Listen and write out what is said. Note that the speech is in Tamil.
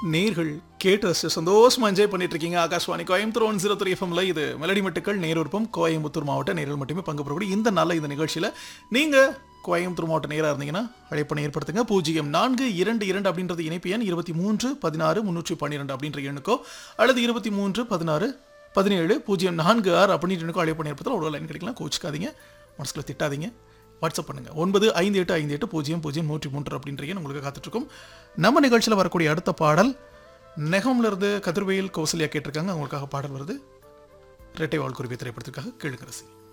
நேர்கள் கேட்டு ரசிச்சு சந்தோஷமா என்ஜாய் பண்ணிட்டு இருக்கீங்க Akashvani Coimbatore one zero three எஃப்எம்ல இது மெலடி மட்டுக்கள் நேரூர்ப்பம் கோயம்புத்தூர் மாவட்ட நேரில் மட்டுமே பங்கு பெறக்கூடிய இந்த நாளில் இந்த நிகழ்ச்சியில் நீங்க கோயம்புத்தூர் மாவட்ட நேராக இருந்தீங்கன்னா அழைப்பணி ஏற்படுத்துங்க பூஜ்ஜியம் நான்கு இரண்டு இரண்டு அப்படின்றது இணைப்பு எண் இருபத்தி மூன்று பதினாறு முன்னூற்றி பன்னிரெண்டு அப்படின்ற எண்ணுக்கோ அல்லது இருபத்தி மூன்று பதினாறு பதினேழு பூஜ்ஜியம் நான்கு ஆறு அப்படின்ற எண்ணுக்கோ அழைப்பணி ஏற்படுத்தல ஒரு லைன் கிடைக்கலாம் கோச்சிக்காதீங்க மனசுக்குள்ள திட்டாதீங்க வாட்ஸ்அப் பண்ணுங்க ஒன்பது ஐந்து எட்டு ஐந்து எட்டு பூஜ்ஜியம் பூஜ்ஜியம் நூற்றி மூன்று அப்படின்ற எண் உங்களுக்கு காத்துட்ருக்கும் நம்ம நிகழ்ச்சியில் வரக்கூடிய அடுத்த பாடல் நெகம்ல இருந்து கதிர்வேல் கௌசல்யா கேட்டிருக்காங்க அவங்களுக்காக பாடல் வருது இரட்டை வாழ் குறிப்பை திரைப்படத்திற்காக கேளுங்க ரசி